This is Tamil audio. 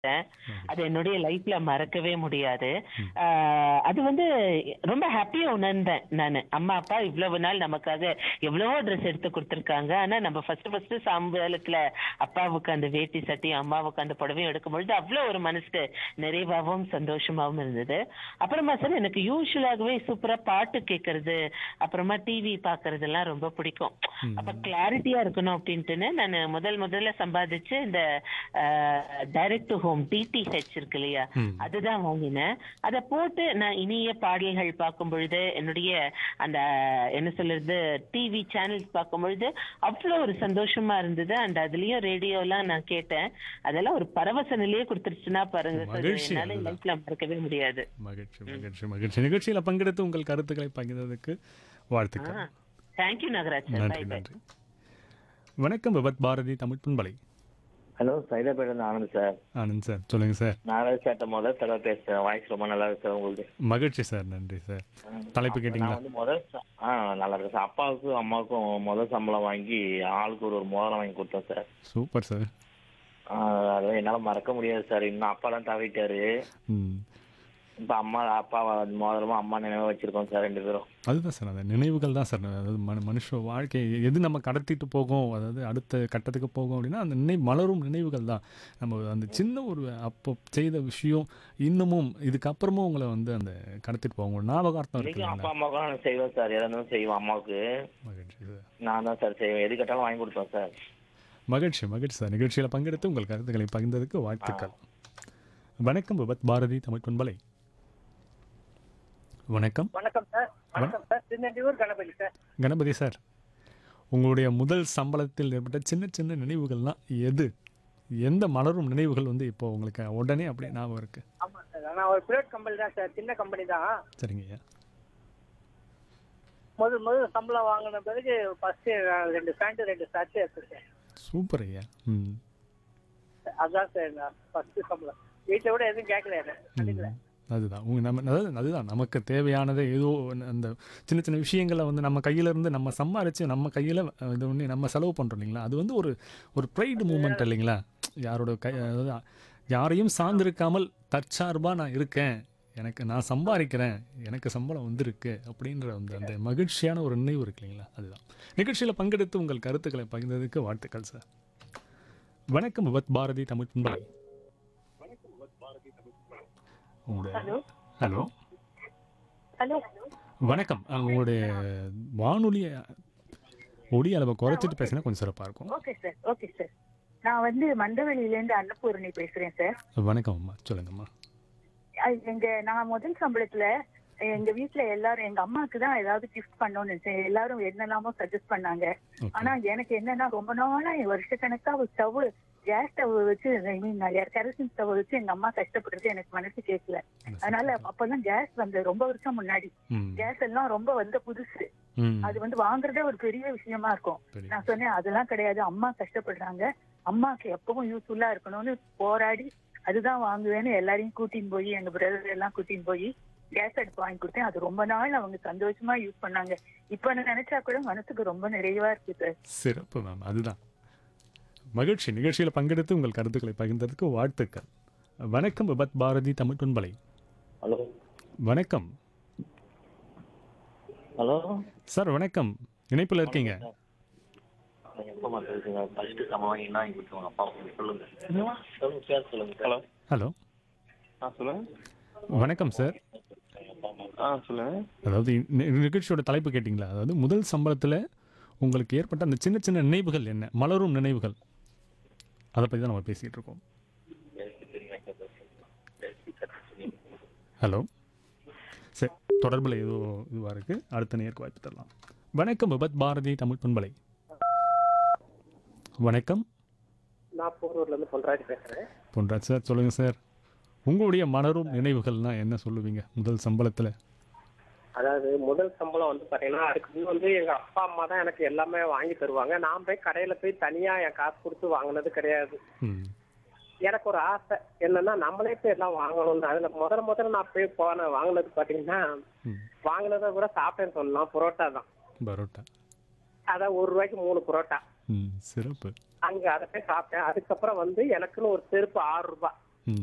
அது என்னுடைய லைஃப்ல மறக்கவே முடியாது ஆஹ் அது வந்து ரொம்ப ஹாப்பியா உணர்ந்தேன் நான் அம்மா அப்பா இவ்வளவு நாள் நமக்காக எவ்வளவோ ட்ரெஸ் எடுத்து கொடுத்துருக்காங்க ஆனா நம்ம ஃபர்ஸ்ட் ஃபர்ஸ்ட் சாம்பலுக்குல அப்பாவுக்கு அந்த வேட்டி சட்டி அம்மாவுக்கு அந்த புடவையும் எடுக்கும் பொழுது அவ்வளவு ஒரு மனசுக்கு நிறைவாகவும் சந்தோஷமாவும் இருந்தது அப்புறமா சார் எனக்கு யூஸ்வலாகவே சூப்பரா பாட்டு கேட்கறது அப்புறமா டிவி பாக்குறதெல்லாம் ரொம்ப பிடிக்கும் அப்ப கிளாரிட்டியா இருக்கணும் அப்படின்ட்டுன்னு நான் முதல் முதல்ல சம்பாதிச்சு இந்த டைரக்ட் டு ஹோம் டிடிஹெச் இருக்கு இல்லையா ம். அதுதான் வாங்கினேன் அதை போட்டு நான் இனிய பாடல்கள் பார்க்கும் பொழுது என்னுடைய அந்த என்ன சொல்றது டிவி சேனல்ஸ் பார்க்கும் பொழுது அவ்வளோ ஒரு சந்தோஷமா இருந்தது அண்ட் அதுலயும் ரேடியோலாம் நான் கேட்டேன் அதெல்லாம் ஒரு பரவச நிலையே கொடுத்துருச்சுன்னா பாருங்க சார் மகிழ்ச்சி என்னால அதுதான். லைஃப்ல மறக்கவே முடியாது மகிழ்ச்சி மகிழ்ச்சி மகிழ்ச்சி நிகழ்ச்சியில் பங்கெடுத்து உங்கள் கருத்துக்களை பகிர்ந்ததுக்கு வாழ்த்துக்கள் தேங்க்யூ நாகராஜ் சார் நன்றி பை பை நன்றி வணக்கம் விபத் பாரதி தமிழ் பண்பலை hello Saidapet Anand sir Anand sir சொல்லுங்க சார் நாகராஜ் சார்ட்ட முதல் தடவை பேசுறேன் வாய்ஸ் ரொம்ப நல்லா இருக்கு சார் உங்களுக்கு மகிழ்ச்சி சார் நன்றி சார் தலைப்பு நான் கேட்டிங்களா வந்து முதல் ச- ஆ நல்லா இருக்கு சார் அப்பாவுக்கும் அம்மாவுக்கும் முதல் சம்பளம் வாங்கி ஆளுக்கு ஒரு ஒரு மோதிரம் வாங்கி கொடுத்தேன் சார் சூப்பர் சார் ஆ, அதெல்லாம் என்னால மறக்க முடியாது சார் இன்னும் அப்பா தான் தவிட்டாரு ம் இப்ப அம்மா அப்பா மோதிரமா அம்மா நினைவு வச்சிருக்கோம் சார் ரெண்டு பேரும் அதுதான் சார் அந்த நினைவுகள் தான் சார் அதாவது மனு மனுஷ வாழ்க்கை எது நம்ம கடத்திட்டு போகும் அதாவது அடுத்த கட்டத்துக்கு போகும் அப்படின்னா அந்த நினைவு மலரும் நினைவுகள் தான் நம்ம அந்த சின்ன ஒரு அப்போ செய்த விஷயம் இன்னமும் இதுக்கப்புறமும் உங்களை வந்து அந்த கடத்திட்டு போகும் ஞாபகார்த்தம் இருக்கு இன்னைக்கும் அப்பா இல்லைங்களா அம்மாவுக்கும் நான் செய்வேன் சார் எதா இருந்தாலும் செய்வேன் அம்மாவுக்கு மகிழ்ச்சி சார் நான் தான் சார் செய்வேன் எது கேட்டாலும் வாங்கி கொடுப்பேன் சார் மகிழ்ச்சி மகிழ்ச்சி சார் நிகழ்ச்சியில் பங்கெடுத்து உங்கள் கருத்துக்களை பகிர்ந்ததுக்கு வாழ்த்துக்கள் வணக்கம் விபத் பாரதி தமிழ் பண்பலை வணக்கம் வணக்கம் சார் வணக்கம் sir Tirunelvelur Ganapathi sir Ganapathi sir உங்களுடைய முதல் சம்பளத்தில் ஏற்பட்ட சின்ன சின்ன நினைவுகள்லாம் எது எந்த மலரும் நினைவுகள் வந்து இப்போ உங்களுக்கு உடனே அப்படியே ஞாபகம் இருக்கு ஆமா சார் நான் ஒரு பிரைவேட் கம்பெனி தான் சார் சின்ன கம்பெனி தான் சரிங்க ஐயா முதல் முதல் சம்பளம் வாங்கின பிறகு ஃபர்ஸ்ட் ரெண்டு பேண்ட் ரெண்டு ஷர்ட் எடுத்துட்டேன் சூப்பர் ஐயா ம் அதான் சார் நான் ஃபர்ஸ்ட் சம்பளம் வீட்டில் கூட எதுவும் கேட்கல கண்டிக்கல ம். அதுதான் உங்க நம்ம அதாவது அதுதான் நமக்கு தேவையானதை ஏதோ ஒண்ணு அந்த சின்ன சின்ன விஷயங்களை வந்து நம்ம கையில இருந்து நம்ம சம்பாரிச்சு நம்ம கையில் இது பண்ணி நம்ம செலவு பண்ணுறோம் இல்லைங்களா அது வந்து ஒரு ஒரு ப்ரைடு மூமெண்ட் இல்லைங்களா யாரோட கை அதாவது யாரையும் சார்ந்திருக்காமல் தற்சார்பாக நான் இருக்கேன் எனக்கு நான் சம்பாதிக்கிறேன் எனக்கு சம்பளம் வந்திருக்கு அப்படின்ற அந்த அந்த மகிழ்ச்சியான ஒரு நினைவு இருக்கு இல்லைங்களா அதுதான் நிகழ்ச்சியில் பங்கெடுத்து உங்கள் கருத்துக்களை பகிர்ந்ததுக்கு வாழ்த்துக்கள் சார் வணக்கம் விபத் பாரதி தமிழ் பண்பலை உங்களுடைய ஹலோ ஹலோ வணக்கம் அஹ், உங்களுடைய வானொலி ஒளி அளவை குறைச்சிட்டு பேசினா கொஞ்சம் சிறப்பாக இருக்கும் ஓகே சார் ஓகே சார் நான் வந்து மண்டவெளியில இருந்து அன்னபூரணி பேசுறேன் சார் வணக்கம் அம்மா சொல்லுங்கம்மா அது எங்க நான் முதல் சம்பளத்துல எங்க வீட்ல எல்லாரும் எங்க அம்மாக்கு தான் ஏதாவது கிஃப்ட் பண்ணணும்னு நினைச்சேன் எல்லாரும் என்னெல்லாமோ சஜஸ்ட் பண்ணாங்க ஓகே ஆனா எனக்கு என்னன்னா ரொம்ப நாளா வருஷக்கணக்கா ஒரு ஸ்டவ் கேஸ் ஸ்டவ் வச்சு ஐ மீன் கெரசின் ஸ்டவ் வச்சு எங்க அம்மா கஷ்டப்படுறது எனக்கு மனசு கேட்கல அதனால அப்பதான் கேஸ் வந்து ரொம்ப வருஷம் முன்னாடி ம் கேஸ் எல்லாம் ரொம்ப வந்த புதுசு ம் அது வந்து வாங்குறதே ஒரு பெரிய விஷயமா இருக்கும் சரி நான் சொன்னேன் அதெல்லாம் கிடையாது அம்மா கஷ்டப்படுறாங்க அம்மாக்கு எப்பவும் யூஸ்ஃபுல்லா இருக்கணும்னு போராடி அதுதான் வாங்குவேன்னு எல்லாரையும் கூட்டின்னு போய் எங்க பிரதர் எல்லாம் கூட்டின்னு போய் கேஸ் அடுப்பு வாங்கி கொடுத்தேன் அது ரொம்ப நாள் அவங்க சந்தோஷமா யூஸ் பண்ணாங்க இப்ப நான் நினைச்சா கூட மனசுக்கு ரொம்ப நிறைவா இருக்கு சார் சிறப்பு மேம் அதுதான் மகிழ்ச்சி நிகழ்ச்சியில் பங்கெடுத்து உங்கள் கருத்துக்களை பகிர்ந்ததுக்கு வாழ்த்துக்கள் வணக்கம் விபத் பாரதி தமிழ் பண்பலை ஹலோ வணக்கம் ஹலோ சார் வணக்கம் இணைப்பில் இருக்கீங்க எப்போ மாத்திருக்கீங்க ஃபர்ஸ்ட் சம்பளம் வாங்கி வாங்கி கொடுத்தவங்க அப்பா சொல்லுங்க சொல்லுங்க சார் சொல்லுங்க ஹலோ ஹலோ ஆ சொல்லுங்க வணக்கம் சார் ஆ சொல்லுங்க அதாவது நி- நிகழ்ச்சியோட தலைப்பு கேட்டிங்களா அதாவது முதல் சம்பளத்தில் உங்களுக்கு ஏற்பட்ட அந்த சின்ன சின்ன நினைவுகள் என்ன மலரும் நினைவுகள் அதை பற்றி தான் நம்ம பேசிகிட்டு இருக்கோம் ஹலோ சரி தொடர்பில் ஏதோ இதுவாக இருக்குது அடுத்த நேருக்கு வாய்ப்பு தரலாம் வணக்கம் விபத் பாரதி தமிழ் பண்பலை வணக்கம் நான் போரூர்ல இருந்து பொன்ராஜ் பேசுறேன் பொன்ராஜ் சார் சொல்லுங்கள் சார் உங்களுடைய மலரும் நினைவுகள்னால் என்ன சொல்லுவீங்க முதல் சம்பளத்தில் அதாவது முதல் சம்பளம் வந்து பாத்தீங்கன்னா அதுக்கு முன்ன வந்து எங்க அப்பா அம்மா தான் எனக்கு எல்லாமே வாங்கி தருவாங்க நான் போய் கடையில போய் தனியா என் காசு கொடுத்து வாங்கினது கிடையாது ம் எனக்கு ஒரு ஆசை என்னன்னா நம்மளே போய் எல்லாம் வாங்கணும்னு அதுல முதல்ல முதல்ல நான் போய் போன வாங்கினது பாத்தீங்கன்னா ம் வாங்கினதை கூட சாப்பிட்டேன்னு சொல்லலாம் புரோட்டா தான் பரோட்டா அதான் ஒரு ரூபாய்க்கு மூணு புரோட்டா ம் சிறப்பு அங்க அதை போய் சாப்பிட்டேன் அதுக்கப்புறம் வந்து எனக்குன்னு ஒரு செருப்பு ஆறு ரூபாய்